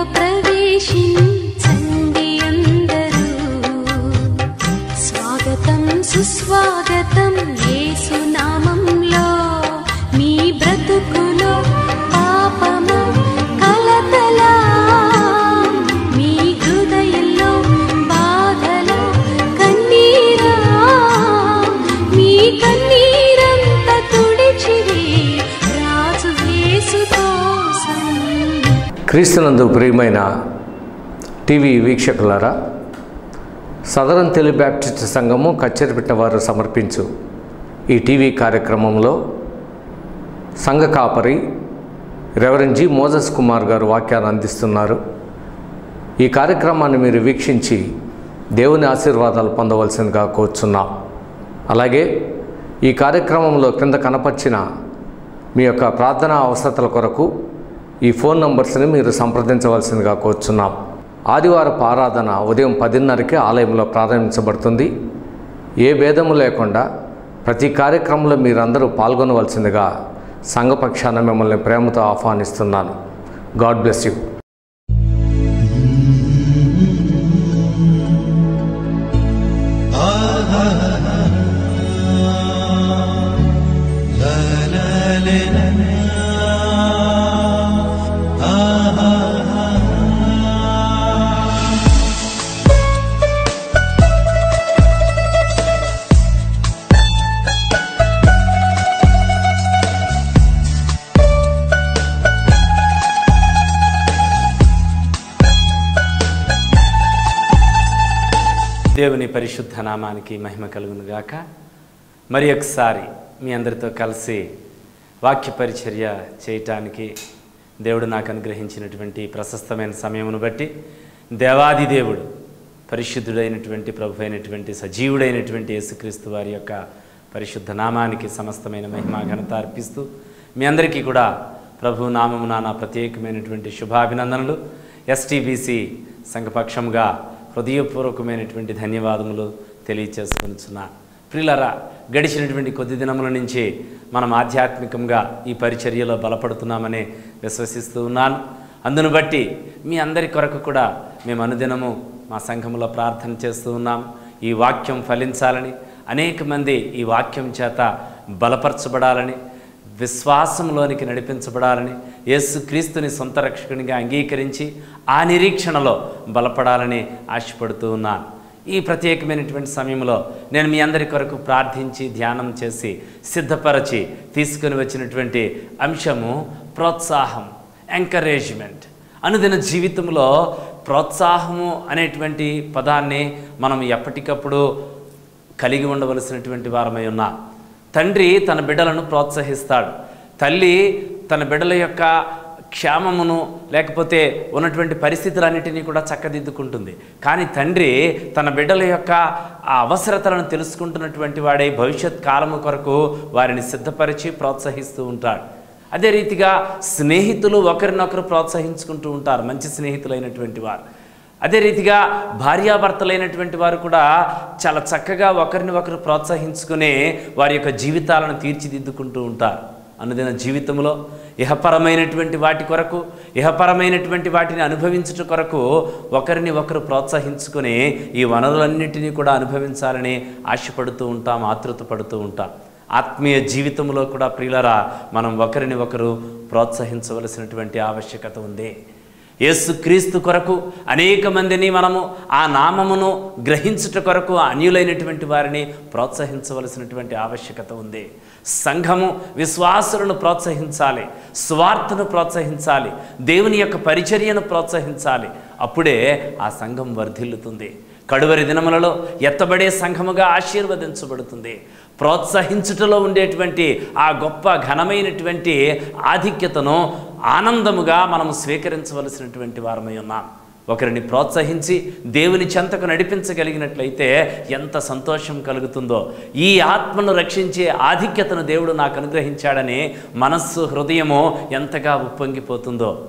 ప్రవేశించండి అందరూ స్వాగతం సుస్వాగతం యేసు నామంలో మీ బ్రతుకులో పాపము కలతలా మీ హృదయంలో బాధలో కన్నీరా మీ కన్నీరంత తుడిచివే రాజు యేసు కోసం క్రీస్తునందు ప్రియమైన టీవీ వీక్షకులారా సదరన్ తెలుగు బ్యాప్టిస్ట్ సంఘము కచ్చెరపిట్ట వారు సమర్పించు ఈ టీవీ కార్యక్రమంలో సంఘ కాపరి రెవరెండ్ జి మోజస్ కుమార్ గారు వాక్యాన్ని అందిస్తున్నారు ఈ కార్యక్రమాన్ని మీరు వీక్షించి దేవుని ఆశీర్వాదాలు పొందవలసిందిగా కోరుచున్నాం అలాగే ఈ కార్యక్రమంలో కింద కనపరిచిన మీ యొక్క ప్రార్థనా అవసరతల కొరకు ఈ ఫోన్ నంబర్స్ని మీరు సంప్రదించవలసిందిగా కోరుచున్నాం ఆదివారపు ఆరాధన ఉదయం పదిన్నరకి ఆలయంలో ప్రారంభించబడుతుంది ఏ భేదము లేకుండా ప్రతి కార్యక్రమంలో మీరందరూ పాల్గొనవలసిందిగా సంఘపక్షాన మిమ్మల్ని ప్రేమతో ఆహ్వానిస్తున్నాను గాడ్ బ్లెస్ యూ దేవుని పరిశుద్ధ నామానికి మహిమ కలుగును గాక మరి ఒకసారి మీ అందరితో కలిసి వాక్య పరిచర్య చేయటానికి దేవుడు నాకు అనుగ్రహించినటువంటి ప్రశస్తమైన సమయమును బట్టి దేవాది దేవుడు పరిశుద్ధుడైనటువంటి ప్రభు అయినటువంటి సజీవుడైనటువంటి యేసుక్రీస్తు వారి యొక్క పరిశుద్ధ నామానికి సమస్తమైన మహిమ ఘనత అర్పిస్తూ మీ అందరికీ కూడా ప్రభు నామమున నా ప్రత్యేకమైనటువంటి శుభాభినందనలు ఎస్టీబీసీ సంఘపక్షంగా హృదయపూర్వకమైనటువంటి ధన్యవాదములు తెలియచేసుకుంటున్నా ప్రిలరా గడిచినటువంటి కొద్ది దినముల నుంచి మనం ఆధ్యాత్మికంగా ఈ పరిచర్యలో బలపడుతున్నామని విశ్వసిస్తూ ఉన్నాను అందును బట్టి మీ అందరి కొరకు కూడా మేము అనుదినము మా సంఘంలో ప్రార్థన చేస్తూ ఉన్నాం ఈ వాక్యం ఫలించాలని అనేక మంది ఈ వాక్యం చేత బలపరచబడాలని విశ్వాసంలోనికి నడిపించబడాలని యేసుక్రీస్తుని సొంత రక్షకునిగా అంగీకరించి ఆ నిరీక్షణలో బలపడాలని ఆశపడుతూ ఉన్నాను ఈ ప్రత్యేకమైనటువంటి సమయంలో నేను మీ అందరి కొరకు ప్రార్థించి ధ్యానం చేసి సిద్ధపరచి తీసుకొని వచ్చినటువంటి అంశము ప్రోత్సాహం ఎంకరేజ్మెంట్ అనుదిన జీవితంలో ప్రోత్సాహము అనేటువంటి పదాన్ని మనం ఎప్పటికప్పుడు కలిగి ఉండవలసినటువంటి వారమై ఉన్నాం తండ్రి తన బిడ్డలను ప్రోత్సహిస్తాడు తల్లి తన బిడ్డల యొక్క క్షేమమును లేకపోతే ఉన్నటువంటి పరిస్థితులన్నిటినీ కూడా చక్కదిద్దుకుంటుంది కానీ తండ్రి తన బిడ్డల యొక్క ఆ అవసరతలను తెలుసుకుంటున్నటువంటి వాడే భవిష్యత్ కాలము కొరకు వారిని సిద్ధపరిచి ప్రోత్సహిస్తూ ఉంటాడు అదే రీతిగా స్నేహితులు ఒకరినొకరు ప్రోత్సహించుకుంటూ ఉంటారు మంచి స్నేహితులైనటువంటి వారు అదే రీతిగా భార్యాభర్తలైనటువంటి వారు కూడా చాలా చక్కగా ఒకరిని ఒకరు ప్రోత్సహించుకుని వారి యొక్క జీవితాలను తీర్చిదిద్దుకుంటూ ఉంటారు అనుదిన జీవితంలో ఇహపరమైనటువంటి వాటి కొరకు ఇహపరమైనటువంటి వాటిని అనుభవించుట కొరకు ఒకరిని ఒకరు ప్రోత్సహించుకొని ఈ వనరులన్నిటినీ కూడా అనుభవించాలని ఆశపడుతూ ఉంటాం ఆతృత పడుతూ ఉంటాం ఆత్మీయ జీవితంలో కూడా ప్రియులరా మనం ఒకరిని ఒకరు ప్రోత్సహించవలసినటువంటి ఆవశ్యకత ఉంది యేసుక్రీస్తు కొరకు అనేక మందిని మనము ఆ నామమును గ్రహించుట కొరకు అన్యులైనటువంటి వారిని ప్రోత్సహించవలసినటువంటి ఆవశ్యకత ఉంది సంఘము విశ్వాసులను ప్రోత్సహించాలి స్వార్థను ప్రోత్సహించాలి దేవుని యొక్క పరిచర్యను ప్రోత్సహించాలి అప్పుడే ఆ సంఘం వర్ధిల్లుతుంది కడువరి దినములలో ఎత్తబడే సంఘముగా ఆశీర్వదించబడుతుంది ప్రోత్సహించుటలో ఉండేటువంటి ఆ గొప్ప ఘనమైనటువంటి ఆధిక్యతను ఆనందముగా మనం స్వీకరించవలసినటువంటి వారమై ఉన్నాం ఒకరిని ప్రోత్సహించి దేవుని చెంతకు నడిపించగలిగినట్లయితే ఎంత సంతోషం కలుగుతుందో ఈ ఆత్మను రక్షించే ఆధిక్యతను దేవుడు నాకు అనుగ్రహించాడని మనస్సు హృదయము ఎంతగా ఉప్పొంగిపోతుందో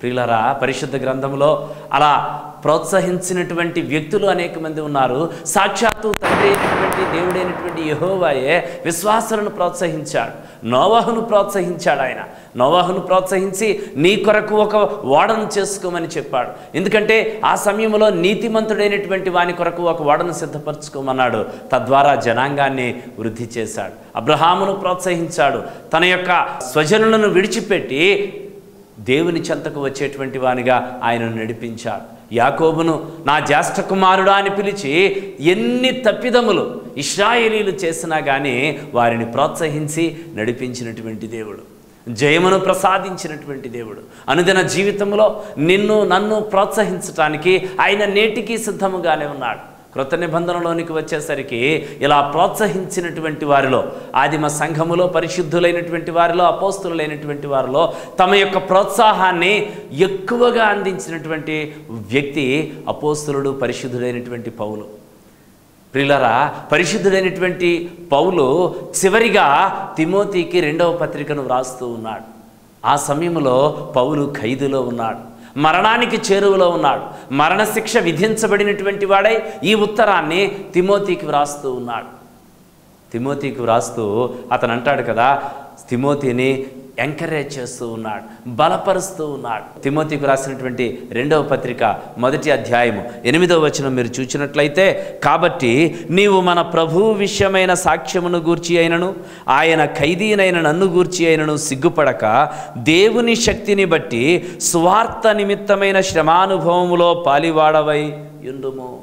ప్రియులరా పరిశుద్ధ గ్రంథంలో అలా ప్రోత్సహించినటువంటి వ్యక్తులు అనేక మంది ఉన్నారు సాక్షాత్తు తండ్రి అయినటువంటి దేవుడైనటువంటి యహోవాయే విశ్వాసులను ప్రోత్సహించాడు నోవాహును ప్రోత్సహించాడు ఆయన నోవాహును ప్రోత్సహించి నీ కొరకు ఒక ఓడను చేసుకోమని చెప్పాడు ఎందుకంటే ఆ సమయంలో నీతిమంతుడైనటువంటి వాని కొరకు ఒక ఓడను సిద్ధపరచుకోమన్నాడు తద్వారా జనాంగాన్ని వృద్ధి చేశాడు అబ్రహామును ప్రోత్సహించాడు తన యొక్క స్వజనులను విడిచిపెట్టి దేవుని చెంతకు వచ్చేటువంటి వానిగా ఆయనను నడిపించాడు యాకోబును నా జ్యేష్ఠ కుమారుడా అని పిలిచి ఎన్ని తప్పిదములు ఇస్రాయేలీలు చేసినా కానీ వారిని ప్రోత్సహించి నడిపించినటువంటి దేవుడు జయమును ప్రసాదించినటువంటి దేవుడు అనుదిన జీవితంలో నిన్ను నన్ను ప్రోత్సహించటానికి ఆయన నేటికి సిద్ధముగానే ఉన్నాడు కృత నిబంధనలోనికి వచ్చేసరికి ఇలా ప్రోత్సహించినటువంటి వారిలో ఆదిమ సంఘములో పరిశుద్ధులైనటువంటి వారిలో అపోస్తులైనటువంటి వారిలో తమ యొక్క ప్రోత్సాహాన్ని ఎక్కువగా అందించినటువంటి వ్యక్తి అపోస్తులుడు పరిశుద్ధుడైనటువంటి పౌలు ప్రిలరా పరిశుద్ధుడైనటువంటి పౌలు చివరిగా తిమోతికి రెండవ పత్రికను వ్రాస్తూ ఉన్నాడు ఆ సమయంలో పౌలు ఖైదులో ఉన్నాడు మరణానికి చేరువలో ఉన్నాడు మరణశిక్ష విధించబడినటువంటి వాడై ఈ ఉత్తరాన్ని తిమోతికి వ్రాస్తూ ఉన్నాడు తిమోతికి వ్రాస్తూ అతను అంటాడు కదా తిమోతిని ఎంకరేజ్ చేస్తూ ఉన్నాడు బలపరుస్తూ ఉన్నాడు తిమోతికి రాసినటువంటి రెండవ పత్రిక మొదటి అధ్యాయము ఎనిమిదవ వచనం మీరు చూసినట్లయితే కాబట్టి నీవు మన ప్రభువు విషయమైన సాక్ష్యమును గూర్చి అయినను ఆయన ఖైదీనైన నన్ను గూర్చి అయినను సిగ్గుపడక దేవుని శక్తిని బట్టి స్వార్థ నిమిత్తమైన శ్రమానుభవములో పాలివాడవై యుండుము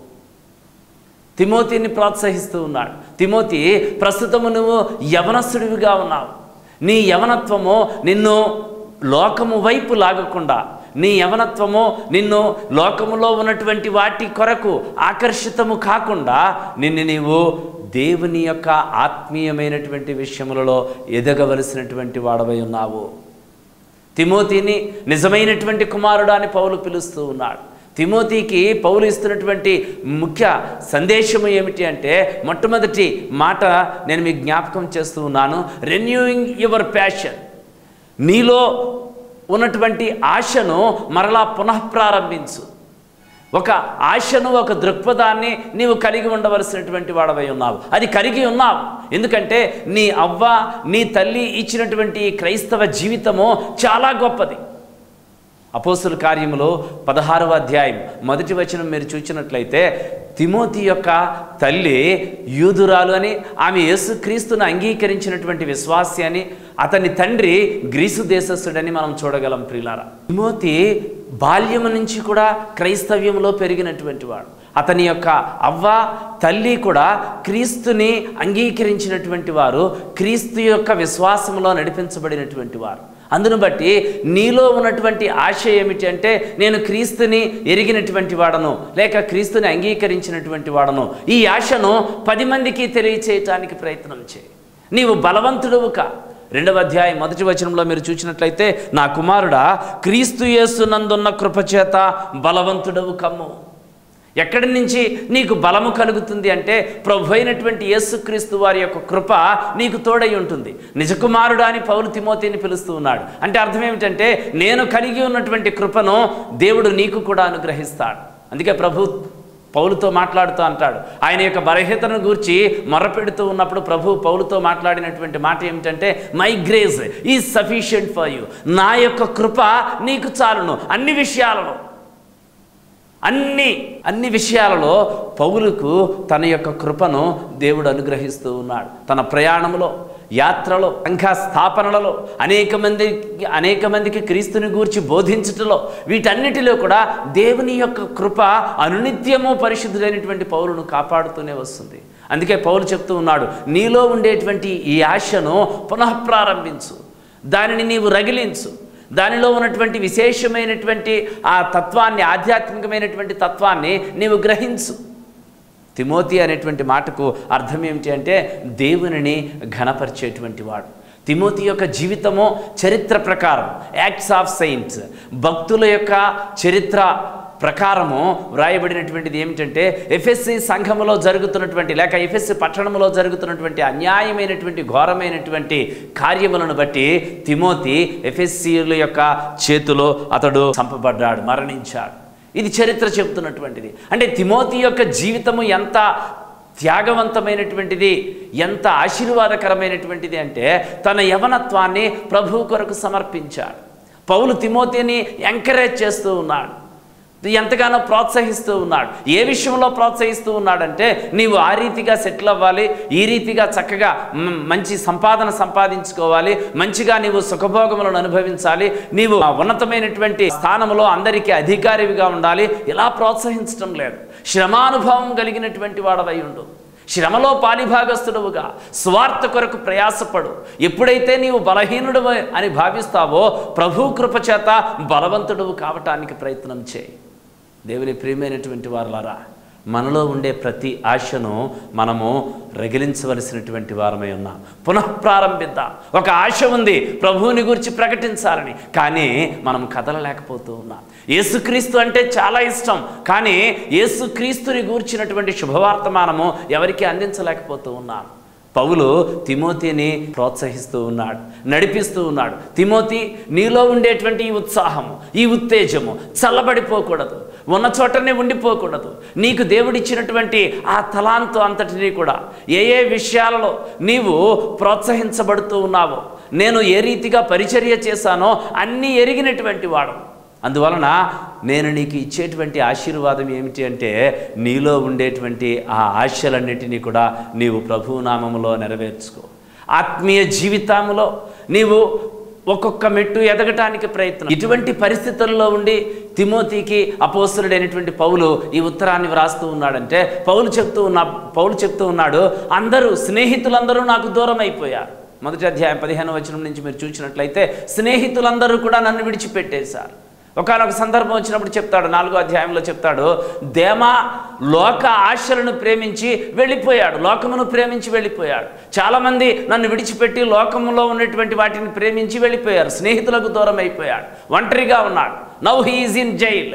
తిమోతిని ప్రోత్సహిస్తూ ఉన్నాడు తిమోతి ప్రస్తుతము నువ్వు యవనస్తుడివిగా ఉన్నావు నీ యవనత్వము నిన్ను లోకము వైపు లాగకుండా నీ యవనత్వము నిన్ను లోకములో ఉన్నటువంటి వాటి కొరకు ఆకర్షితము కాకుండా నిన్ను నీవు దేవుని యొక్క ఆత్మీయమైనటువంటి విషయములలో ఎదగవలసినటువంటి వాడవై ఉన్నావు తిమోతిని నిజమైనటువంటి కుమారుడు అని పౌలు పిలుస్తూ ఉన్నాడు తిమోతికి పౌలు ఇస్తున్నటువంటి ముఖ్య సందేశము ఏమిటి అంటే మొట్టమొదటి మాట నేను మీకు జ్ఞాపకం చేస్తూ ఉన్నాను రెన్యూయింగ్ యువర్ ప్యాషన్ నీలో ఉన్నటువంటి ఆశను మరలా పునఃప్రారంభించు ఒక ఆశను ఒక దృక్పథాన్ని నీవు కలిగి ఉండవలసినటువంటి వాడవై ఉన్నావు అది కలిగి ఉన్నావు ఎందుకంటే నీ అవ్వ నీ తల్లి ఇచ్చినటువంటి ఈ క్రైస్తవ జీవితము చాలా గొప్పది అపోస్తుల కార్యములో పదహారవ అధ్యాయం మొదటి వచనం మీరు చూసినట్లయితే తిమోతి యొక్క తల్లి యూదురాలు అని ఆమె యేసుక్రీస్తును అంగీకరించినటువంటి విశ్వాసి అని అతని తండ్రి గ్రీసు దేశస్థుడని మనం చూడగలం ప్రిలారా తిమోతి బాల్యము నుంచి కూడా క్రైస్తవ్యంలో పెరిగినటువంటి వాడు అతని యొక్క అవ్వ తల్లి కూడా క్రీస్తుని అంగీకరించినటువంటి వారు క్రీస్తు యొక్క విశ్వాసంలో నడిపించబడినటువంటి వారు అందును బట్టి నీలో ఉన్నటువంటి ఆశ ఏమిటి అంటే నేను క్రీస్తుని ఎరిగినటువంటి వాడను లేక క్రీస్తుని అంగీకరించినటువంటి వాడను ఈ ఆశను పది మందికి తెలియచేయటానికి ప్రయత్నం చేయి నీవు బలవంతుడువు కా రెండవ అధ్యాయం మొదటి వచనంలో మీరు చూసినట్లయితే నా కుమారుడా క్రీస్తు యేసునందున్న కృపచేత బలవంతుడవు కమ్ము ఎక్కడి నుంచి నీకు బలము కలుగుతుంది అంటే ప్రభు అయినటువంటి యేసుక్రీస్తు వారి యొక్క కృప నీకు తోడై ఉంటుంది నిజకుమారుడు అని పౌలు తిమోతిని పిలుస్తూ ఉన్నాడు అంటే అర్థం ఏమిటంటే నేను కలిగి ఉన్నటువంటి కృపను దేవుడు నీకు కూడా అనుగ్రహిస్తాడు అందుకే ప్రభు పౌలుతో మాట్లాడుతూ అంటాడు ఆయన యొక్క బలహీతను గూర్చి మొరపెడుతూ ఉన్నప్పుడు ప్రభు పౌలుతో మాట్లాడినటువంటి మాట ఏమిటంటే my grace is sufficient for you నా యొక్క కృప నీకు చాలును అన్ని విషయాలను అన్ని అన్ని విషయాలలో పౌలుకు తన యొక్క కృపను దేవుడు అనుగ్రహిస్తూ ఉన్నాడు తన ప్రయాణంలో యాత్రలో సంఘ స్థాపనలలో అనేక మందికి అనేక మందికి క్రీస్తుని గూర్చి బోధించటంలో వీటన్నిటిలో కూడా దేవుని యొక్క కృప అనునిత్యము పరిశుద్ధులైనటువంటి పౌరును కాపాడుతూనే వస్తుంది అందుకే పౌలు చెప్తూ ఉన్నాడు నీలో ఉండేటువంటి ఈ ఆశను పునఃప్రారంభించు దానిని నీవు రగిలించు దానిలో ఉన్నటువంటి విశేషమైనటువంటి ఆ తత్వాన్ని ఆధ్యాత్మికమైనటువంటి తత్వాన్ని నీవు గ్రహించు తిమోతి అనేటువంటి మాటకు అర్థం ఏమిటి అంటే దేవునిని ఘనపరిచేటువంటి వాడు తిమోతి యొక్క జీవితము చరిత్ర ప్రకారం యాక్ట్స్ ఆఫ్ సైన్స్ భక్తుల యొక్క చరిత్ర ప్రకారము వ్రాయబడినటువంటిది ఏమిటంటే ఎఫ్ఎస్సి సంఘములో జరుగుతున్నటువంటి లేక ఎఫ్ఎస్సి పట్టణంలో జరుగుతున్నటువంటి అన్యాయమైనటువంటి ఘోరమైనటువంటి కార్యములను బట్టి తిమోతి ఎఫ్ఎస్సీల యొక్క చేతిలో అతడు చంపబడ్డాడు మరణించాడు ఇది చరిత్ర చెబుతున్నటువంటిది అంటే తిమోతి యొక్క జీవితము ఎంత త్యాగవంతమైనటువంటిది ఎంత ఆశీర్వాదకరమైనటువంటిది అంటే తన యవనత్వాన్ని ప్రభు కొరకు సమర్పించాడు పౌలు తిమోతిని ఎంకరేజ్ చేస్తూ ఉన్నాడు ఎంతగానో ప్రోత్సహిస్తూ ఉన్నాడు ఏ విషయంలో ప్రోత్సహిస్తూ ఉన్నాడంటే నీవు ఆ రీతిగా సెటిల్ అవ్వాలి ఈ రీతిగా చక్కగా మ్, మంచి సంపాదన సంపాదించుకోవాలి మంచిగా నీవు సుఖభోగములను అనుభవించాలి నీవు ఆ ఉన్నతమైనటువంటి స్థానంలో అందరికీ అధికారివిగా ఉండాలి ఇలా ప్రోత్సహించడం లేదు శ్రమానుభవం కలిగినటువంటి వాడవై ఉండు శ్రమలో పాలిభాగస్తుడవుగా స్వార్థ కొరకు ప్రయాసపడు ఎప్పుడైతే నీవు బలహీనుడు అని భావిస్తావో ప్రభు కృప చేత బలవంతుడవు కావటానికి ప్రయత్నం చేయి దేవుని ప్రియమైనటువంటి వారులారా మనలో ఉండే ప్రతి ఆశను మనము రగిలించవలసినటువంటి వారమై ఉన్నాం పునఃప్రారంభిద్దాం ఒక ఆశ ఉంది ప్రభువుని గురించి ప్రకటించాలని కానీ మనం కదలలేకపోతూ ఉన్నాం యేసుక్రీస్తు అంటే చాలా ఇష్టం కానీ యేసుక్రీస్తుని గూర్చినటువంటి శుభవార్తమానము ఎవరికి అందించలేకపోతూ ఉన్నాం పౌలు తిమోతిని ప్రోత్సహిస్తూ ఉన్నాడు నడిపిస్తూ ఉన్నాడు తిమోతి నీలో ఉండేటువంటి ఈ ఉత్సాహము ఈ ఉత్తేజము చల్లబడిపోకూడదు ఉన్న చోటనే ఉండిపోకూడదు నీకు దేవుడిచ్చినటువంటి ఆ తలాంతు అంతటినీ కూడా ఏ ఏ విషయాలలో నీవు ప్రోత్సహించబడుతూ ఉన్నావో నేను ఏ రీతిగా పరిచర్య చేశానో అన్నీ ఎరిగినటువంటి వాడు అందువలన నేను నీకు ఇచ్చేటువంటి ఆశీర్వాదం ఏమిటి అంటే నీలో ఉండేటువంటి ఆ ఆశలన్నిటినీ కూడా నీవు ప్రభువు నామములో నెరవేర్చుకో ఆత్మీయ జీవితంలో నీవు ఒక్కొక్క మెట్టు ఎదగటానికి ప్రయత్నం ఇటువంటి పరిస్థితుల్లో ఉండి తిమోతికి అపోసరుడైనటువంటి పౌలు ఈ ఉత్తరాన్ని వ్రాస్తూ ఉన్నాడంటే పౌలు చెప్తూ ఉన్న పౌలు చెప్తూ ఉన్నాడు అందరూ స్నేహితులందరూ నాకు దూరం అయిపోయారు మొదటి అధ్యాయం పదిహేను వచనం నుంచి మీరు చూసినట్లయితే స్నేహితులందరూ కూడా నన్ను విడిచిపెట్టేశారు ఒకనొక సందర్భం వచ్చినప్పుడు చెప్తాడు నాలుగో అధ్యాయంలో చెప్తాడు దేమా లోక ఆశలను ప్రేమించి వెళ్ళిపోయాడు లోకమును ప్రేమించి వెళ్ళిపోయాడు చాలామంది నన్ను విడిచిపెట్టి లోకములో ఉన్నటువంటి వాటిని ప్రేమించి వెళ్ళిపోయారు స్నేహితులకు దూరం అయిపోయాడు ఒంటరిగా ఉన్నాడు నౌ హీఈస్ ఇన్ జైల్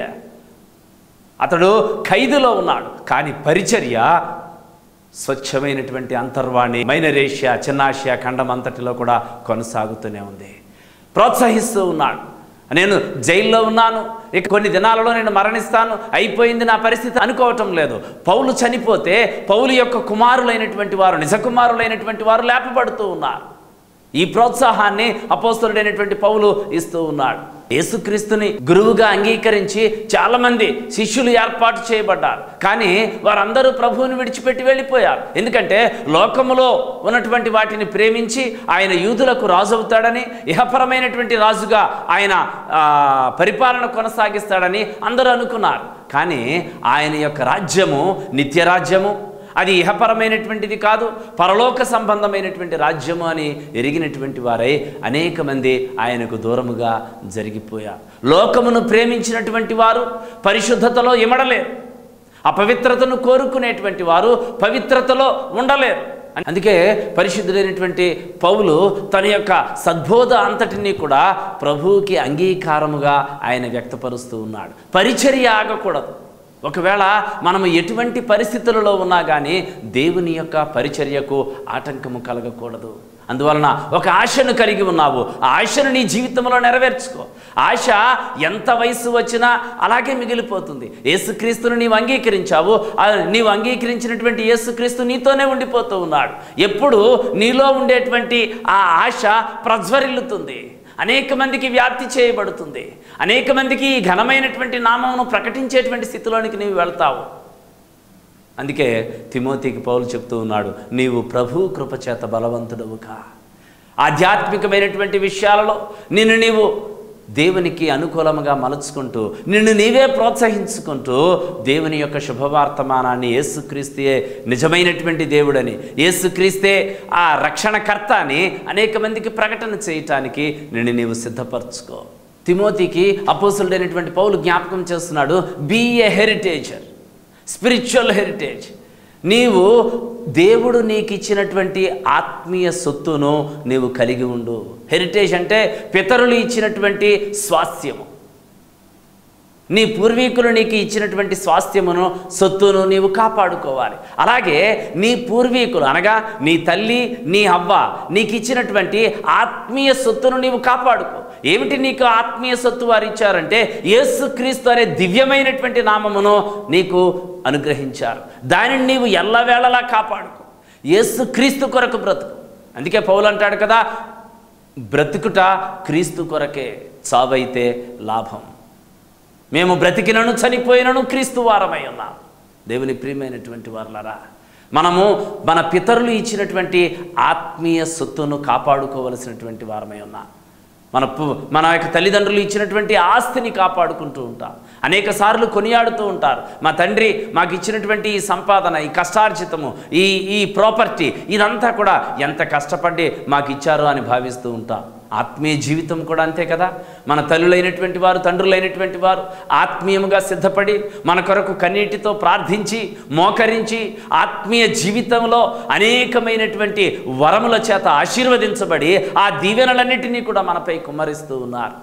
అతడు ఖైదులో ఉన్నాడు కానీ పరిచర్య స్వచ్ఛమైనటువంటి అంతర్వాణి మైనరేషియా చిన్నాషియా ఖండం అంతటిలో కూడా కొనసాగుతూనే ఉంది ప్రోత్సహిస్తూ ఉన్నాడు నేను జైల్లో ఉన్నాను ఇక కొన్ని దినాలలో నేను మరణిస్తాను అయిపోయింది నా పరిస్థితి అనుకోవటం లేదు పౌలు చనిపోతే పౌలు యొక్క కుమారులైనటువంటి వారు నిజ కుమారులైనటువంటి వారు లేపబడుతూ ఉన్నారు ఈ ప్రోత్సాహాన్ని అపోస్తలుడైనటువంటి పౌలు ఇస్తూ ఉన్నాడు యేసుక్రీస్తుని గురువుగా అంగీకరించి చాలామంది శిష్యులు ఏర్పాటు చేయబడ్డారు కానీ వారందరూ ప్రభువుని విడిచిపెట్టి వెళ్ళిపోయారు ఎందుకంటే లోకములో ఉన్నటువంటి వాటిని ప్రేమించి ఆయన యూదులకు రాజు అవుతాడని ఇహపరమైనటువంటి రాజుగా ఆయన ఆ, పరిపాలన కొనసాగిస్తాడని అందరూ అనుకున్నారు కానీ ఆయన యొక్క రాజ్యము నిత్యరాజ్యము అది ఇహపరమైనటువంటిది కాదు పరలోక సంబంధమైనటువంటి రాజ్యము అని ఎరిగినటువంటి వారై అనేక మంది ఆయనకు దూరముగా జరిగిపోయారు లోకమును ప్రేమించినటువంటి వారు పరిశుద్ధతలో ఇమడలేరు అపవిత్రతను కోరుకునేటువంటి వారు పవిత్రతలో ఉండలేరు అందుకే పరిశుద్ధుడైనటువంటి పౌలు తన యొక్క సద్బోధ అంతటినీ కూడా ప్రభువుకి అంగీకారముగా ఆయన వ్యక్తపరుస్తూ ఉన్నాడు పరిచర్య ఆగకూడదు ఒకవేళ మనము ఎటువంటి పరిస్థితులలో ఉన్నా కానీ దేవుని యొక్క పరిచర్యకు ఆటంకము కలగకూడదు అందువలన ఒక ఆశను కలిగి ఉన్నావు ఆ ఆశను నీ జీవితంలో నెరవేర్చుకో ఆశ ఎంత వయసు వచ్చినా అలాగే మిగిలిపోతుంది యేసుక్రీస్తును నీవు అంగీకరించావు ఆ నీవు అంగీకరించినటువంటి యేసుక్రీస్తు నీతోనే ఉండిపోతూ ఉన్నాడు ఎప్పుడు నీలో ఉండేటువంటి ఆ ఆశ ప్రజ్వరిల్లుతుంది అనేక మందికి వ్యాప్తి చేయబడుతుంది అనేక మందికి ఈ ఘనమైనటువంటి నామమును ప్రకటించేటువంటి స్థితిలోనికి నీవు వెళ్తావు అందుకే తిమోతికి పౌలు చెప్తూ ఉన్నాడు నీవు ప్రభు కృపచేత బలవంతుడవుగా ఆధ్యాత్మికమైనటువంటి విషయాలలో నిన్ను నీవు దేవునికి అనుకూలముగా మలుచుకుంటూ నిన్ను నీవే ప్రోత్సహించుకుంటూ దేవుని యొక్క శుభవార్తమానాన్ని యేసుక్రీస్తే నిజమైనటువంటి దేవుడని యేసుక్రీస్తే ఆ రక్షణకర్త అని అనేక మందికి ప్రకటన చేయటానికి నిన్ను నీవు సిద్ధపరచుకో తిమోతికి అపోసులుడైనటువంటి పౌలు జ్ఞాపకం చేస్తున్నాడు be a heritager spiritual heritage నీవు దేవుడు నీకు ఇచ్చినటువంటి ఆత్మీయ సొత్తును నీవు కలిగి ఉండు హెరిటేజ్ అంటే పితరులు ఇచ్చినటువంటి స్వాస్థ్యము నీ పూర్వీకులు నీకు ఇచ్చినటువంటి స్వాస్థ్యమును సొత్తును నీవు కాపాడుకోవాలి అలాగే నీ పూర్వీకులు అనగా నీ తల్లి నీ అవ్వ నీకు ఇచ్చినటువంటి ఆత్మీయ సొత్తును నీవు కాపాడుకో ఏమిటి నీకు ఆత్మీయ సొత్తు వారు ఇచ్చారంటే యేసుక్రీస్తు అనే దివ్యమైనటువంటి నామమును నీకు అనుగ్రహించారు దానిని నీవు ఎల్లవేళలా కాపాడుకో యేసుక్రీస్తు కొరకు బ్రతుకు అందుకే పౌలు అంటాడు కదా బ్రతుకుట క్రీస్తు కొరకే చావైతే లాభం మేము బ్రతికినను చనిపోయినను క్రీస్తు వారమై ఉన్నాం దేవుని ప్రియమైనటువంటి వారులరా మనము మన పితరులు ఇచ్చినటువంటి ఆత్మీయ సొత్తును కాపాడుకోవలసినటువంటి వారమై ఉన్నాం మన పు- మన యొక్క తల్లిదండ్రులు ఇచ్చినటువంటి ఆస్తిని కాపాడుకుంటూ ఉంటాం అనేక సార్లు కొనియాడుతూ ఉంటారు మా తండ్రి మాకు ఇచ్చినటువంటి ఈ సంపాదన ఈ కష్టార్జితము ఈ ఈ ప్రాపర్టీ ఇదంతా కూడా ఎంత కష్టపడి మాకు ఇచ్చారో అని భావిస్తూ ఉంటాం ఆత్మీయ జీవితం కూడా అంతే కదా మన తల్లులైనటువంటి వారు తండ్రులైనటువంటి వారు ఆత్మీయముగా సిద్ధపడి మన కొరకు కన్నీటితో ప్రార్థించి మోకరించి ఆత్మీయ జీవితంలో అనేకమైనటువంటి వరముల చేత ఆశీర్వదించబడి ఆ దీవెనలన్నిటినీ కూడా మనపై కుమ్మరిస్తూ ఉన్నారు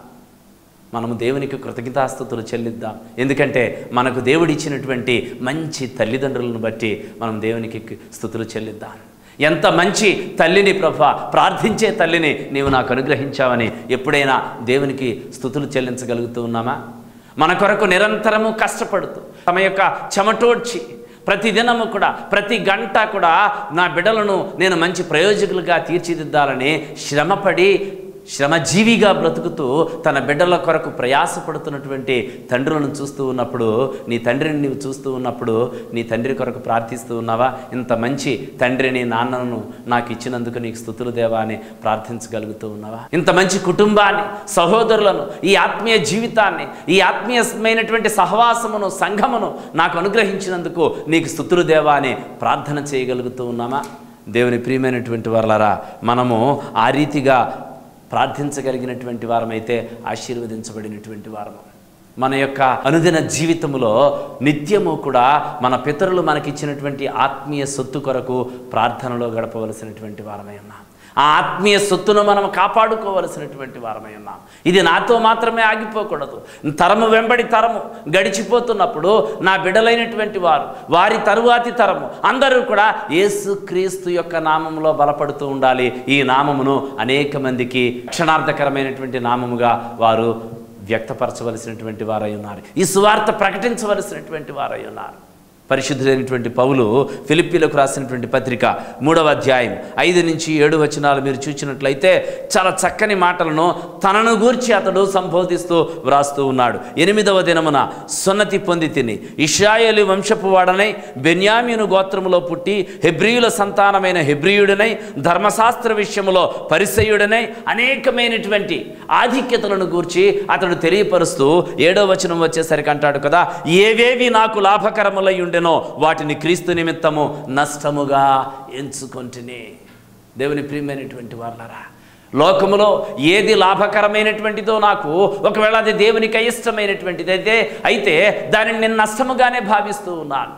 మనము దేవునికి కృతజ్ఞతాస్థుతులు చెల్లిద్దాం ఎందుకంటే మనకు దేవుడిచ్చినటువంటి మంచి తల్లిదండ్రులను బట్టి మనం దేవునికి స్థుతులు చెల్లిద్దాం ఎంత మంచి తల్లిని ప్రభా ప్రార్థించే తల్లిని నీవు నాకు అనుగ్రహించావని ఎప్పుడైనా దేవునికి స్థుతులు చెల్లించగలుగుతూ ఉన్నామా మన కొరకు నిరంతరము కష్టపడుతూ తమ యొక్క చెమటోడ్చి ప్రతి దినము కూడా ప్రతి గంట కూడా నా బిడ్డలను నేను మంచి ప్రయోజకులుగా తీర్చిదిద్దాలని శ్రమపడి శ్రమజీవిగా బ్రతుకుతూ తన బిడ్డల కొరకు ప్రయాసపడుతున్నటువంటి తండ్రులను చూస్తూ ఉన్నప్పుడు నీ తండ్రిని నీవు చూస్తూ ఉన్నప్పుడు నీ తండ్రి కొరకు ప్రార్థిస్తూ ఉన్నావా ఇంత మంచి తండ్రిని నాన్నను నాకు ఇచ్చినందుకు నీకు స్థుతులు దేవా అని ప్రార్థించగలుగుతూ ఉన్నావా ఇంత మంచి కుటుంబాన్ని సహోదరులను ఈ ఆత్మీయ జీవితాన్ని ఈ ఆత్మీయమైనటువంటి సహవాసమును సంఘమును నాకు అనుగ్రహించినందుకు నీకు స్థుతులు దేవా అని ప్రార్థన చేయగలుగుతూ ఉన్నామా దేవుని ప్రియమైనటువంటి వారలారా మనము ఆ రీతిగా ప్రార్థించగలిగినటువంటి వారమైతే ఆశీర్వదించబడినటువంటి వారము మన యొక్క అనుదిన జీవితంలో నిత్యము కూడా మన పితరులు మనకిచ్చినటువంటి ఆత్మీయ సొత్తు కొరకు ప్రార్థనలో గడపవలసినటువంటి వారమై ఉన్నాం ఆ ఆత్మీయ సొత్తును మనం కాపాడుకోవలసినటువంటి వారమై ఉన్నాం ఇది నాతో మాత్రమే ఆగిపోకూడదు తరము వెంబడి తరము గడిచిపోతున్నప్పుడు నా బిడలైనటువంటి వారు వారి తరువాతి తరము అందరూ కూడా యేసుక్రీస్తు యొక్క నామంలో బలపడుతూ ఉండాలి ఈ నామమును అనేక మందికి క్షణార్థకరమైనటువంటి నామముగా వారు వ్యక్తపరచవలసినటువంటి వారై ఉన్నారు ఈ సువార్త ప్రకటించవలసినటువంటి వారై ఉన్నారు పరిశుద్ధులైనటువంటి పౌలు ఫిలిప్పీలకు రాసినటువంటి పత్రిక మూడవ అధ్యాయం ఐదు నుంచి ఏడు వచనాలు మీరు చూసినట్లయితే చాలా చక్కని మాటలను తనను గూర్చి అతడు సంబోధిస్తూ వ్రాస్తూ ఉన్నాడు ఎనిమిదవ దినమున సున్నతి పొంది తిని ఇషాయేలు వంశపు వాడనై బెన్యామీను గోత్రములో పుట్టి హెబ్రియుల సంతానమైన హెబ్రియుడనై ధర్మశాస్త్ర విషయములో పరిసయుడనై అనేకమైనటువంటి ఆధిక్యతలను గూర్చి అతడు తెలియపరుస్తూ ఏడో వచనం వచ్చేసరికి అంటాడు కదా ఏవేవి నాకు లాభకరములై ఉండెనో వాటిని క్రీస్తు నిమిత్తము నష్టముగా ఎంచుకొంటిని దేవుని ప్రియమైనటువంటి వాళ్ళరా లోకములో ఏది లాభకరమైనటువంటిదో నాకు ఒకవేళ అది దేవునికి అయిష్టమైనటువంటిది అయితే అయితే దానిని నేను నష్టముగానే భావిస్తూ ఉన్నాను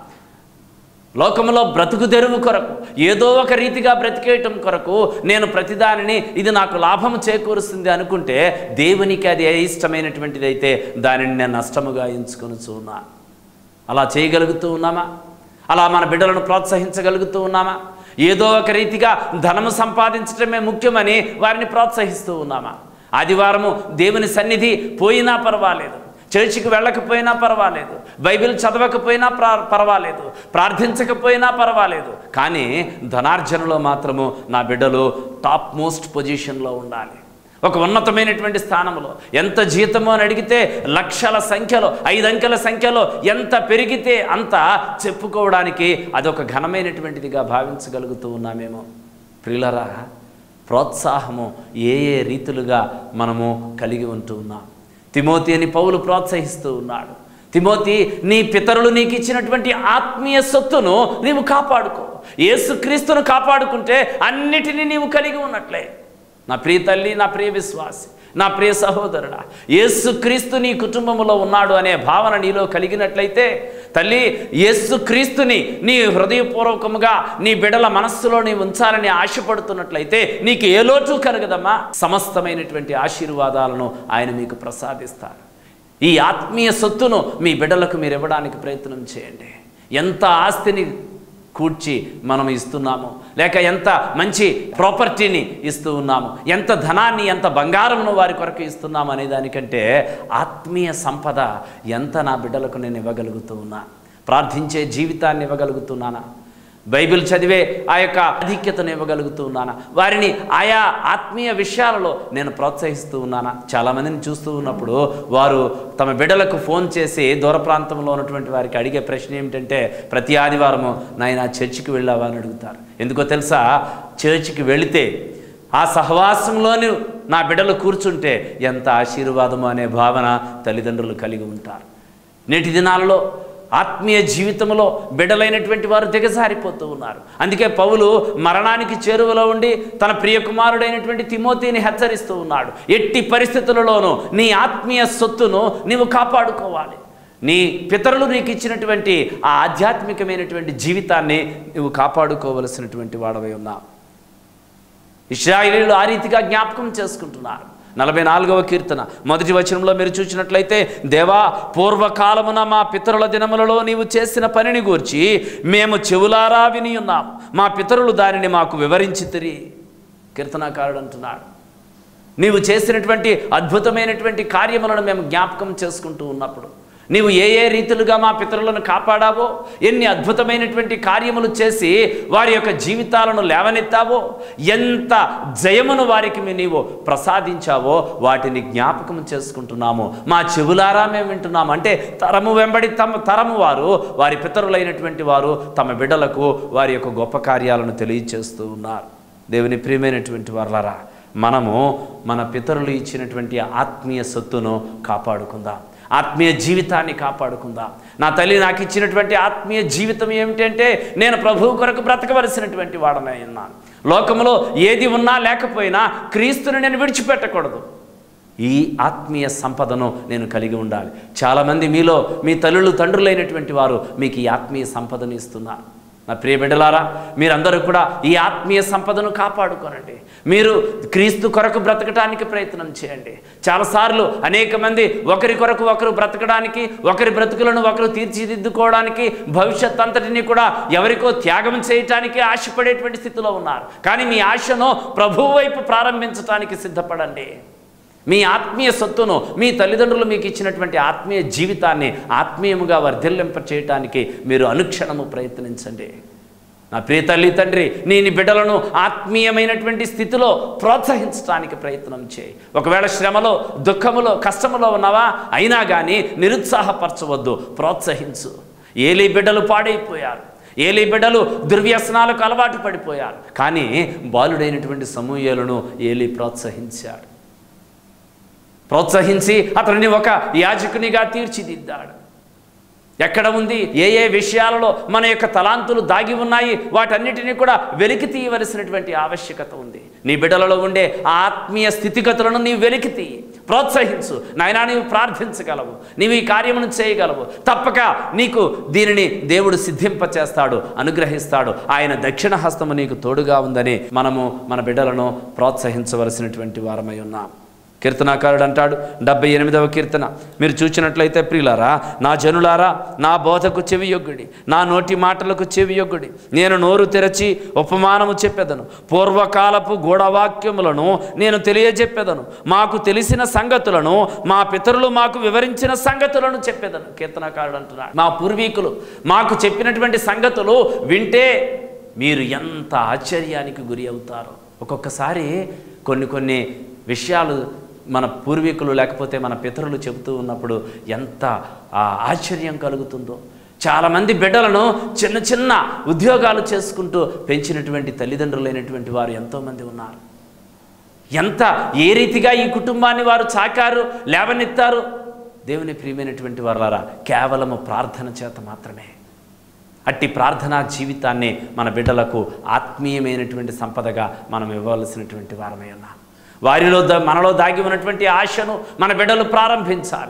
లోకంలో బ్రతుకు తెరువు కొరకు ఏదో ఒక రీతిగా బ్రతికేయటం కొరకు నేను ప్రతిదానిని ఇది నాకు లాభం చేకూరుస్తుంది అనుకుంటే దేవునికి అది ఇష్టమైనటువంటిది అయితే దానిని నేను నష్టముగా ఎంచుకొని చూన్నాను అలా చేయగలుగుతూ ఉన్నామా అలా మన బిడ్డలను ప్రోత్సహించగలుగుతూ ఉన్నామా ఏదో ఒక రీతిగా ధనము సంపాదించడమే ముఖ్యమని వారిని ప్రోత్సహిస్తూ ఉన్నామా ఆదివారము దేవుని సన్నిధి పోయినా పర్వాలేదు చర్చికి వెళ్ళకపోయినా పర్వాలేదు బైబిల్ చదవకపోయినా ప్ర- పర్వాలేదు ప్రార్థించకపోయినా పర్వాలేదు కానీ ధనార్జనలో మాత్రము నా బిడ్డలు టాప్ మోస్ట్ పొజిషన్లో ఉండాలి ఒక ఉన్నతమైనటువంటి స్థానంలో ఎంత జీతమో అని అడిగితే లక్షల సంఖ్యలో ఐదు అంకెల సంఖ్యలో ఎంత పెరిగితే అంత చెప్పుకోవడానికి అదొక ఘనమైనటువంటిదిగా భావించగలుగుతూ ఉన్నామేమో ప్రియులరా ప్రోత్సాహము ఏ ఏ రీతులుగా మనము కలిగి ఉంటూ ఉన్నాం తిమోతి అని పౌలు ప్రోత్సహిస్తూ ఉన్నాడు తిమోతి నీ పితరులు నీకు ఇచ్చినటువంటి ఆత్మీయ సొత్తును నీవు కాపాడుకో యేసుక్రీస్తును కాపాడుకుంటే అన్నిటినీ నీవు కలిగి ఉన్నట్లే నా ప్రియ తల్లి నా ప్రియ విశ్వాసి నా ప్రియ సహోదరుడా యేసుక్రీస్తు నీ కుటుంబంలో ఉన్నాడు అనే భావన నీలో కలిగినట్లయితే తల్లి యేసుక్రీస్తుని నీ హృదయపూర్వకముగా నీ బిడల మనస్సులో నీ ఉంచాలని ఆశపడుతున్నట్లయితే నీకు ఏ లోటు కలగదమ్మా సమస్తమైనటువంటి ఆశీర్వాదాలను ఆయన మీకు ప్రసాదిస్తారు ఈ ఆత్మీయ సొత్తును మీ బిడ్డలకు మీరు ఇవ్వడానికి ప్రయత్నం చేయండి ఎంత ఆస్తిని కూర్చి మనం ఇస్తున్నాము లేక ఎంత మంచి ప్రాపర్టీని ఇస్తూ ఉన్నాము ఎంత ధనాన్ని ఎంత బంగారమును వారి కొరకు ఇస్తున్నాము అనే దానికంటే ఆత్మీయ సంపద ఎంత నా బిడ్డలకు నేను ఇవ్వగలుగుతూ ఉన్నా ప్రార్థించే జీవితాన్ని ఇవ్వగలుగుతున్నానా బైబిల్ చదివే ఆ యొక్క ఆధిక్యతను ఇవ్వగలుగుతూ ఉన్నానా వారిని ఆయా ఆత్మీయ విషయాలలో నేను ప్రోత్సహిస్తూ ఉన్నానా చాలామందిని చూస్తూ ఉన్నప్పుడు వారు తమ బిడ్డలకు ఫోన్ చేసి దూర ప్రాంతంలో ఉన్నటువంటి వారికి అడిగే ప్రశ్న ఏమిటంటే ప్రతి ఆదివారము నాయన చర్చికి వెళ్ళావా అని అడుగుతారు ఎందుకో తెలుసా చర్చికి వెళితే ఆ సహవాసంలోని నా బిడ్డలు కూర్చుంటే ఎంత ఆశీర్వాదము అనే భావన తల్లిదండ్రులు కలిగి ఉంటారు నేటి దినాలలో ఆత్మీయ జీవితంలో బిడ్డలైనటువంటి వారు దిగజారిపోతూ ఉన్నారు అందుకే పౌలు మరణానికి చేరువలో ఉండి తన ప్రియ కుమారుడైనటువంటి తిమోతిని హెచ్చరిస్తూ ఉన్నాడు ఎట్టి పరిస్థితులలోనూ నీ ఆత్మీయ సొత్తును నీవు కాపాడుకోవాలి నీ పితరులు నీకు ఇచ్చినటువంటి ఆ ఆధ్యాత్మికమైనటువంటి జీవితాన్ని నువ్వు కాపాడుకోవలసినటువంటి వాడవై ఉన్నావు ఇస్రాయిలీలు ఆ రీతిగా జ్ఞాపకం చేసుకుంటున్నారు నలభై నాలుగవ కీర్తన మొదటి వచనంలో మీరు చూసినట్లయితే దేవా పూర్వకాలమున మా పితరుల దినములలో నీవు చేసిన పనిని గూర్చి మేము చెవులారా విని ఉన్నాం మా పితరులు దానిని మాకు వివరించి తిరి కీర్తనాకారుడు అంటున్నాడు నీవు చేసినటువంటి అద్భుతమైనటువంటి కార్యములను మేము జ్ఞాపకం చేసుకుంటూ ఉన్నప్పుడు నీవు ఏ ఏ రీతులుగా మా పితరులను కాపాడావో ఎన్ని అద్భుతమైనటువంటి కార్యములు చేసి వారి యొక్క జీవితాలను లేవనెత్తావో ఎంత జయమును వారికి మీ నీవు ప్రసాదించావో వాటిని జ్ఞాపకం చేసుకుంటున్నాము మా చెవులారా మేము వింటున్నాము అంటే తరము వెంబడి తమ తరము వారు వారి పితరులైనటువంటి వారు తమ బిడ్డలకు వారి యొక్క గొప్ప కార్యాలను తెలియచేస్తూ ఉన్నారు దేవుని ప్రియమైనటువంటి వారులారా మనము మన పితరులు ఇచ్చినటువంటి ఆత్మీయ సొత్తును కాపాడుకుందాం ఆత్మీయ జీవితాన్ని కాపాడుకుందాం నా తల్లి నాకు ఇచ్చినటువంటి ఆత్మీయ జీవితం ఏమిటంటే నేను ప్రభువు కొరకు బ్రతకవలసినటువంటి వాడనై ఉన్నాను లోకంలో ఏది ఉన్నా లేకపోయినా క్రీస్తుని నేను విడిచిపెట్టకూడదు ఈ ఆత్మీయ సంపదను నేను కలిగి ఉండాలి చాలామంది మీలో మీ తల్లులు తండ్రులైనటువంటి వారు మీకు ఈ ఆత్మీయ సంపదను ఇస్తున్నారు నా ప్రియ బిడ్డలారా మీరందరూ కూడా ఈ ఆత్మీయ సంపదను కాపాడుకోనండి మీరు క్రీస్తు కొరకు బ్రతకడానికి ప్రయత్నం చేయండి చాలాసార్లు అనేక మంది ఒకరి కొరకు ఒకరు బ్రతకడానికి ఒకరి బ్రతుకులను ఒకరు తీర్చిదిద్దుకోవడానికి భవిష్యత్ అంతటిని కూడా ఎవరికో త్యాగం చేయటానికి ఆశపడేటువంటి స్థితిలో ఉన్నారు కానీ మీ ఆశను ప్రభువు వైపు ప్రారంభించడానికి సిద్ధపడండి మీ ఆత్మీయ సొత్తును మీ తల్లిదండ్రులు మీకు ఇచ్చినటువంటి ఆత్మీయ జీవితాన్ని ఆత్మీయముగా వర్ధిల్లింప చేయటానికి మీరు అనుక్షణము ప్రయత్నించండి నా ప్రియ తల్లి తండ్రి నీ నీ బిడ్డలను ఆత్మీయమైనటువంటి స్థితిలో ప్రోత్సహించడానికి ప్రయత్నం చేయి ఒకవేళ శ్రమలో దుఃఖములో కష్టములో ఉన్నావా అయినా కానీ నిరుత్సాహపరచవద్దు ప్రోత్సహించు ఏలీ బిడ్డలు పాడైపోయారు ఏలీ బిడ్డలు దుర్వ్యసనాలకు అలవాటు పడిపోయారు కానీ బాలుడైనటువంటి సమూహలను ఏలీ ప్రోత్సహించాడు ప్రోత్సహించి అతనిని ఒక యాజకునిగా తీర్చిదిద్దాడు ఎక్కడ ఉంది ఏ ఏ విషయాలలో మన యొక్క తలాంతులు దాగి ఉన్నాయి వాటన్నిటిని కూడా వెలికి తీయవలసినటువంటి ఆవశ్యకత ఉంది నీ బిడ్డలలో ఉండే ఆ ఆత్మీయ స్థితిగతులను నీవు వెలికి తీయి ప్రోత్సహించు నాయనా నీవు ప్రార్థించగలవు నీవు ఈ కార్యమును చేయగలవు తప్పక నీకు దీనిని దేవుడు సిద్ధింపచేస్తాడు అనుగ్రహిస్తాడు ఆయన దక్షిణ హస్తము నీకు తోడుగా ఉందని మనము మన బిడ్డలను ప్రోత్సహించవలసినటువంటి వారమై ఉన్నాం కీర్తనాకారుడు అంటాడు డెబ్బై ఎనిమిదవ కీర్తన మీరు చూచినట్లయితే ప్రియులారా నా జనులారా నా బోధకు చెవి యొగ్గుడి నా నోటి మాటలకు చెవి యొగ్గుడి నేను నోరు తెరచి ఉపమానము చెప్పెదను పూర్వకాలపు గూఢవాక్యములను నేను తెలియజెప్పెదను మాకు తెలిసిన సంగతులను మా పితరులు మాకు వివరించిన సంగతులను చెప్పేదను కీర్తనాకారుడు అంటున్నాడు మా పూర్వీకులు మాకు చెప్పినటువంటి సంగతులు వింటే మీరు ఎంత ఆశ్చర్యానికి గురి అవుతారో ఒక్కొక్కసారి కొన్ని కొన్ని విషయాలు మన పూర్వీకులు లేకపోతే మన పితరులు చెబుతూ ఉన్నప్పుడు ఎంత ఆ, ఆశ్చర్యం కలుగుతుందో చాలామంది బిడ్డలను చిన్న చిన్న ఉద్యోగాలు చేసుకుంటూ పెంచినటువంటి తల్లిదండ్రులైనటువంటి వారు ఎంతోమంది ఉన్నారు ఎంత ఏ రీతిగా ఈ కుటుంబాన్ని వారు చాకారు లేవనెత్తారు దేవుని ప్రియమైనటువంటి వారులారా కేవలము ప్రార్థన చేత మాత్రమే అట్టి ప్రార్థనా జీవితాన్ని మన బిడ్డలకు ఆత్మీయమైనటువంటి సంపదగా మనం ఇవ్వవలసినటువంటి వారమై ఉన్నాం వారిలో ద- మనలో దాగి ఉన్నటువంటి ఆశను మన బిడ్డలు ప్రారంభించాలి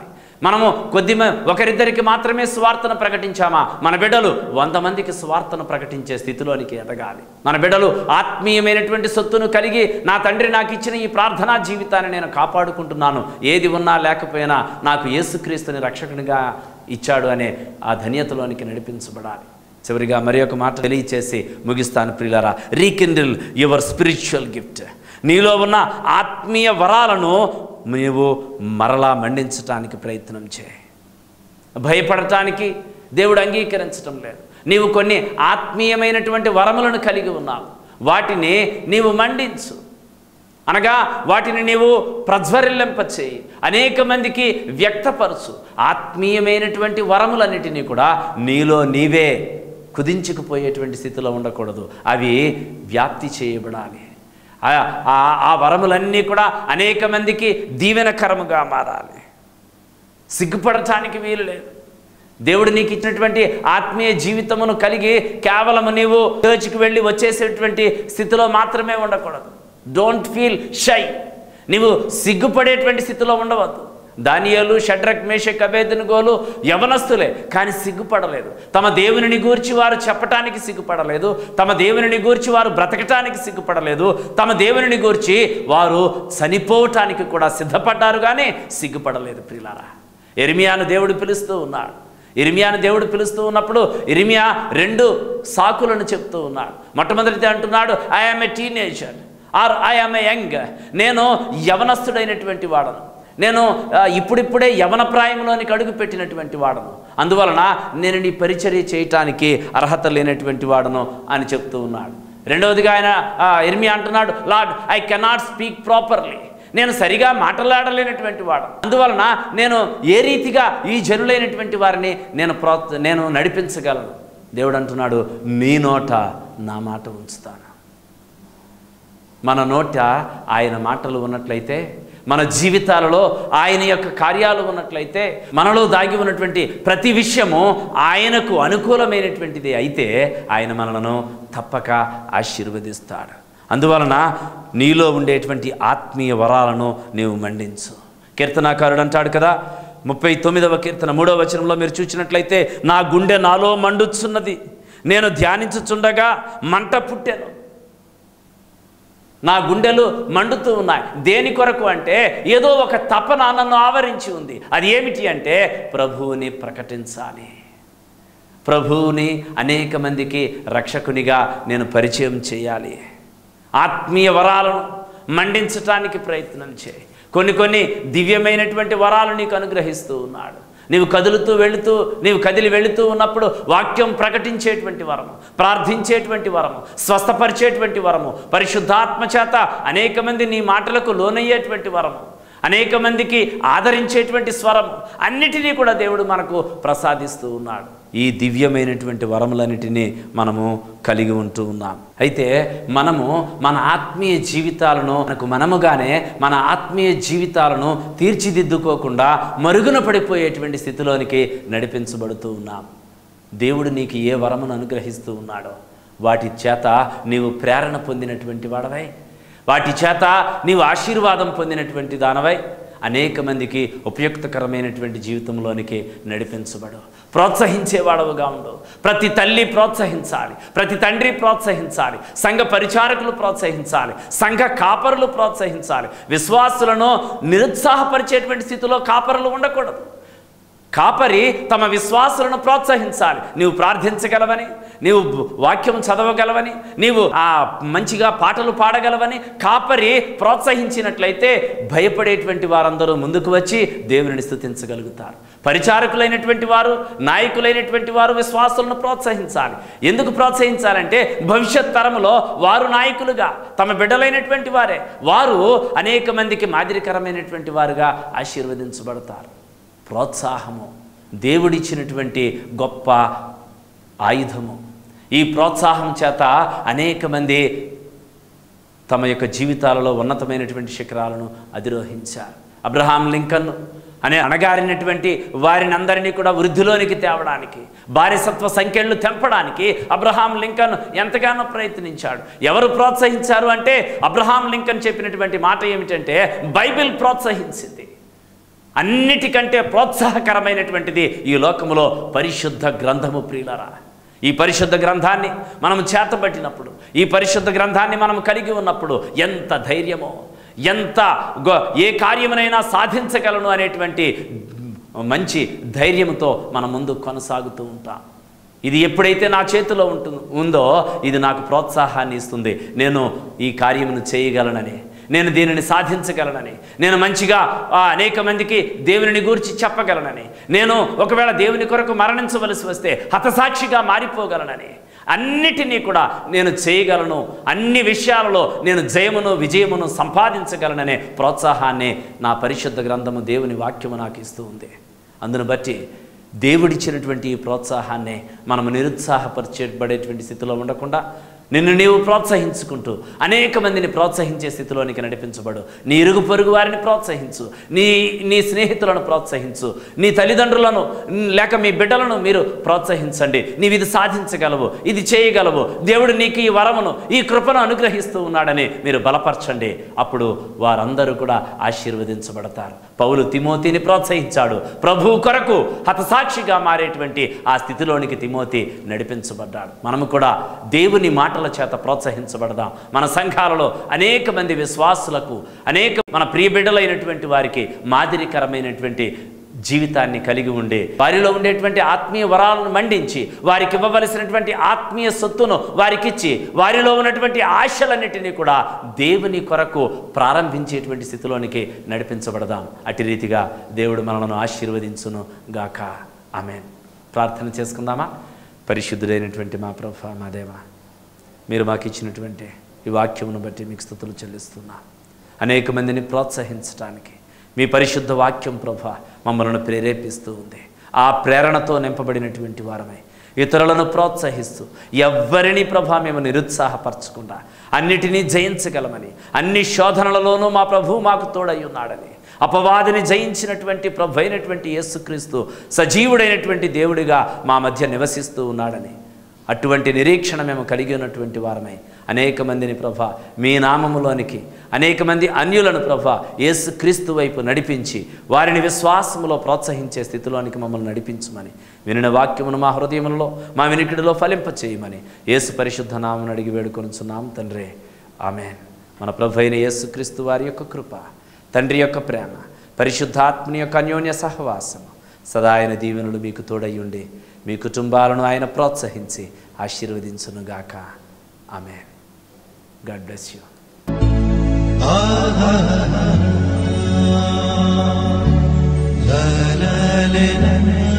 మనము కొద్ది మ- ఒకరిద్దరికి మాత్రమే స్వార్థను ప్రకటించామా మన బిడ్డలు వంద మందికి స్వార్థను ప్రకటించే స్థితిలోనికి ఎదగాలి మన బిడ్డలు ఆత్మీయమైనటువంటి సొత్తును కలిగి నా తండ్రి నాకు ఇచ్చిన ఈ ప్రార్థనా జీవితాన్ని నేను కాపాడుకుంటున్నాను ఏది ఉన్నా లేకపోయినా నాకు యేసుక్రీస్తుని రక్షకునిగా ఇచ్చాడు అనే ఆ ధన్యతలోనికి నడిపించబడాలి చివరిగా మరి ఒక మాట తెలియచేసి ముగిస్తాను ప్రియులారా రీకిండిల్ యువర్ స్పిరిచువల్ గిఫ్ట్ నీలో ఉన్న ఆత్మీయ వరాలను నీవు మరలా మండించటానికి ప్రయత్నం చేయి భయపడటానికి దేవుడు అంగీకరించటం లేదు నీవు కొన్ని ఆత్మీయమైనటువంటి వరములను కలిగి ఉన్నావు వాటిని నీవు మండించు అనగా వాటిని నీవు ప్రజ్వరిల్లింపచేయి అనేక మందికి వ్యక్తపరచు ఆత్మీయమైనటువంటి వరములన్నిటినీ కూడా నీలో నీవే కుదించుకుపోయేటువంటి స్థితిలో ఉండకూడదు అవి వ్యాప్తి చేయబడాలి ఆ- ఆ- ఆ వరములన్నీ కూడా అనేక మందికి దీవెనకరముగా మారాలి సిగ్గుపడటానికి వీలు లేదు దేవుడు నీకు ఇచ్చినటువంటి ఆత్మీయ జీవితమును కలిగి కేవలము నీవు చర్చ్కి వెళ్ళి వచ్చేసేటువంటి స్థితిలో మాత్రమే ఉండకూడదు డోంట్ ఫీల్ షై నీవు సిగ్గుపడేటువంటి స్థితిలో ఉండవద్దు దానియాలు షడ్రక్ మేషక్ అభేదనుగోలు యవనస్తులే కానీ సిగ్గుపడలేదు తమ దేవునిని గూర్చి వారు చెప్పటానికి సిగ్గుపడలేదు తమ దేవునిని గూర్చి వారు బ్రతకటానికి సిగ్గుపడలేదు తమ దేవునిని గూర్చి వారు చనిపోవటానికి కూడా సిద్ధపడ్డారు కానీ సిగ్గుపడలేదు ప్రియులారా ఎరిమియాను దేవుడు పిలుస్తూ ఉన్నాడు ఇరిమియాను దేవుడు పిలుస్తూ ఉన్నప్పుడు ఇరిమియా రెండు సాకులను చెప్తూ ఉన్నాడు మొట్టమొదటిది అంటున్నాడు I'm a teenager or I'm a young నేను యవనస్తుడైనటువంటి వాడను నేను ఆ, ఇప్పుడిప్పుడే యవన ప్రాయంలోనికి అడుగు పెట్టినటువంటి వాడను అందువలన నేను నీ పరిచర్య చేయటానికి అర్హత లేనటువంటి వాడను అని చెప్తూ ఉన్నాడు రెండవదిగా ఆయన ఆ, ఇర్మియా అంటున్నాడు lord I cannot speak properly నేను సరిగా మాట్లాడలేనటువంటి వాడు అందువలన నేను ఏ రీతిగా ఈ జనులైనటువంటి వారిని నేను ప్రో నేను నడిపించగలను దేవుడు అంటున్నాడు నీ నోట నా మాట ఉంచుతాను మన నోట ఆయన మాటలు ఉన్నట్లయితే మన జీవితాలలో ఆయన యొక్క కార్యాలు ఉన్నట్లయితే మనలో దాగి ఉన్నటువంటి ప్రతి విషయము ఆయనకు అనుకూలమైనటువంటిది అయితే ఆయన మనలను తప్పక ఆశీర్వదిస్తాడు అందువలన నీలో ఉండేటువంటి ఆత్మీయ వరాలను నీవు మండించు కీర్తనాకారుడు అంటాడు కదా ముప్పై తొమ్మిదవ కీర్తన మూడవ వచనంలో మీరు చూసినట్లయితే నా గుండె నాలో మండుచున్నది నేను ధ్యానించుచుండగా మంట పుట్టెను నా గుండెలు మండుతూ ఉన్నాయి దేని కొరకు అంటే ఏదో ఒక తపన నన్ను ఆవరించి ఉంది అది ఏమిటి అంటే ప్రభువుని ప్రకటించాలి ప్రభువుని అనేక మందికి రక్షకునిగా నేను పరిచయం చేయాలి ఆత్మీయ వరాలను మండించటానికి ప్రయత్నం చేయి కొన్ని కొన్ని దివ్యమైనటువంటి వరాలు నీకు అనుగ్రహిస్తూ ఉన్నాడు నీవు కదులుతూ వెళుతూ నీవు కదిలి వెళుతూ ఉన్నప్పుడు వాక్యం ప్రకటించేటువంటి వరము ప్రార్థించేటువంటి వరము స్వస్థపరిచేటువంటి వరము పరిశుద్ధాత్మ చేత అనేక మంది నీ మాటలకు లోనయ్యేటువంటి వరము అనేక మందికి ఆదరించేటువంటి స్వరం అన్నిటినీ కూడా దేవుడు మనకు ప్రసాదిస్తూ ఉన్నాడు ఈ దివ్యమైనటువంటి వరములన్నిటినీ మనము కలిగి ఉంటూ ఉన్నాం అయితే మనము మన ఆత్మీయ జీవితాలను మనకు మనముగానే మన ఆత్మీయ జీవితాలను తీర్చిదిద్దుకోకుండా మరుగున పడిపోయేటువంటి స్థితిలోనికి నడిపించబడుతూ ఉన్నాం దేవుడు నీకు ఏ వరమును అనుగ్రహిస్తూ ఉన్నాడో వాటి చేత నీవు ప్రేరణ పొందినటువంటి వాడవై వాటి చేత నీవు ఆశీర్వాదం పొందినటువంటి దానవై అనేక మందికి ఉపయుక్తకరమైనటువంటి జీవితంలోనికి నడిపించబడు ప్రోత్సహించేవాడవుగా ఉండు ప్రతి తల్లి ప్రోత్సహించాలి ప్రతి తండ్రి ప్రోత్సహించాలి సంఘ పరిచారకులు ప్రోత్సహించాలి సంఘ కాపరులు ప్రోత్సహించాలి విశ్వాసులను నిరుత్సాహపరిచేటువంటి స్థితిలో కాపరులు ఉండకూడదు కాపరి తమ విశ్వాసులను ప్రోత్సహించాలి నీవు ప్రార్థించగలవని నీవు వాక్యం చదవగలవని నీవు ఆ మంచిగా పాటలు పాడగలవని కాపరి ప్రోత్సహించినట్లయితే భయపడేటువంటి వారందరూ ముందుకు వచ్చి దేవుని స్థుతించగలుగుతారు పరిచారకులైనటువంటి వారు నాయకులైనటువంటి వారు విశ్వాసులను ప్రోత్సహించాలి ఎందుకు ప్రోత్సహించాలంటే భవిష్యత్ తరములో వారు నాయకులుగా తమ బిడ్డలైనటువంటి వారే వారు అనేక మందికి మాదిరికరమైనటువంటి వారుగా ఆశీర్వదించబడతారు ప్రోత్సాహము దేవుడిచ్చినటువంటి గొప్ప ఆయుధము ఈ ప్రోత్సాహం చేత అనేక మంది తమ యొక్క జీవితాలలో ఉన్నతమైనటువంటి శిఖరాలను అధిరోహించారు అబ్రహాం లింకన్ అనే అణగారినటువంటి వారిని అందరినీ కూడా వృద్ధిలోనికి తేవడానికి బానిసత్వ సంఖ్యలను తెంపడానికి అబ్రహాం లింకన్ ఎంతగానో ప్రయత్నించాడు ఎవరు ప్రోత్సహించారు అంటే అబ్రహాం లింకన్ చెప్పినటువంటి మాట ఏమిటంటే బైబిల్ ప్రోత్సహించింది అన్నిటికంటే ప్రోత్సాహకరమైనటువంటిది ఈ లోకములో పరిశుద్ధ గ్రంథము ప్రియులరా ఈ పరిశుద్ధ గ్రంథాన్ని మనం చేతబట్టినప్పుడు ఈ పరిశుద్ధ గ్రంథాన్ని మనం కలిగి ఉన్నప్పుడు ఎంత ధైర్యమో ఎంత గొ- ఏ కార్యమునైనా సాధించగలను అనేటువంటి మంచి ధైర్యంతో మన ముందు కొనసాగుతూ ఉంటాం ఇది ఎప్పుడైతే నా చేతిలో ఉంటుంది ఉందో ఇది నాకు ప్రోత్సాహాన్ని ఇస్తుంది నేను ఈ కార్యమును చేయగలనని నేను దీనిని సాధించగలనని నేను మంచిగా ఆ, అనేక మందికి దేవుని గురించి చెప్పగలనని నేను ఒకవేళ దేవుని కొరకు మరణించవలసి వస్తే హతసాక్షిగా మారిపోగలనని అన్నిటినీ కూడా నేను చేయగలను అన్ని విషయాలలో నేను జయమును విజయమును సంపాదించగలననే ప్రోత్సాహాన్ని నా పరిశుద్ధ గ్రంథము దేవుని వాక్యము నాకు ఇస్తూ ఉంది అందును బట్టి దేవుడిచ్చినటువంటి ఈ ప్రోత్సాహాన్ని మనము నిరుత్సాహపరిచేబడేటువంటి స్థితిలో ఉండకుండా నిన్ను నీవు ప్రోత్సహించుకుంటూ అనేక మందిని ప్రోత్సహించే స్థితిలోనికి నడిపించబడు నీ ఇరుగు పొరుగు వారిని ప్రోత్సహించు నీ నీ స్నేహితులను ప్రోత్సహించు నీ తల్లిదండ్రులను లేక మీ బిడ్డలను మీరు ప్రోత్సహించండి నీవు ఇది సాధించగలవు ఇది చేయగలవు దేవుడు నీకు ఈ వరమును ఈ కృపను అనుగ్రహిస్తూ ఉన్నాడని మీరు బలపరచండి అప్పుడు వారందరూ కూడా ఆశీర్వదించబడతారు పౌలు తిమోతిని ప్రోత్సహించాడు ప్రభువు కొరకు హతసాక్షిగా మారేటువంటి ఆ స్థితిలోనికి తిమోతి నడిపించబడ్డాడు మనము కూడా దేవుని మాటల చేత ప్రోత్సహించబడదాం మన సంఘాలలో అనేక మంది విశ్వాసులకు అనేక మన ప్రియ బిడ్డలైనటువంటి వారికి మాదిరికరమైనటువంటి జీవితాన్ని కలిగి ఉండే వారిలో ఉండేటువంటి ఆత్మీయ వరాలను మండించి వారికి ఇవ్వవలసినటువంటి ఆత్మీయ సొత్తును వారికిచ్చి వారిలో ఉన్నటువంటి ఆశలన్నిటినీ కూడా దేవుని కొరకు ప్రారంభించేటువంటి స్థితిలోనికి నడిపించబడదాం అటు రీతిగా దేవుడు మనలను ఆశీర్వదించును గాక ఆమె ప్రార్థన చేసుకుందామా పరిశుద్ధుడైనటువంటి మా ప్రభు మా దేవ మీరు మాకు ఇచ్చినటువంటి ఈ వాక్యమును బట్టి మీకు స్థుతులు చెల్లిస్తున్నా అనేక మందిని ప్రోత్సహించడానికి మీ పరిశుద్ధ వాక్యం ప్రభ మమ్మల్ని ప్రేరేపిస్తూ ఉంది ఆ ప్రేరణతో నింపబడినటువంటి వారమై ఇతరులను ప్రోత్సహిస్తూ ఎవ్వరిని ప్రభా మేము నిరుత్సాహపరచకుండా అన్నిటినీ జయించగలమని అన్ని శోధనలలోనూ మా ప్రభు మాకు తోడై ఉన్నాడని అపవాదిని జయించినటువంటి ప్రభు అయినటువంటి యేసుక్రీస్తు సజీవుడైనటువంటి దేవుడిగా మా మధ్య నివసిస్తూ ఉన్నాడని అటువంటి నిరీక్షణ మేము కలిగి ఉన్నటువంటి వారమై అనేక మందిని ప్రభ మీ నామములోనికి అనేక మంది అన్యులను ప్రభ యేసుక్రీస్తు వైపు నడిపించి వారిని విశ్వాసములో ప్రోత్సహించే స్థితిలోనికి మమ్మల్ని నడిపించమని వినిన వాక్యమును మా హృదయములలో మా వినికిడిలో ఫలింప చేయమని యేసు పరిశుద్ధ నామను అడిగి వేడుకొనుచున్నాం తండ్రి ఆమెన్ మన ప్రభు అయిన యేసుక్రీస్తు వారి యొక్క కృప తండ్రి యొక్క ప్రేమ పరిశుద్ధాత్మని యొక్క అన్యోన్య సహవాసము సదా ఆయన దీవెనలు మీకు తోడయ్యుండి మీ కుటుంబాలను ఆయన ప్రోత్సహించి ఆశీర్వదించునుగాక ఆమె god bless you la la la la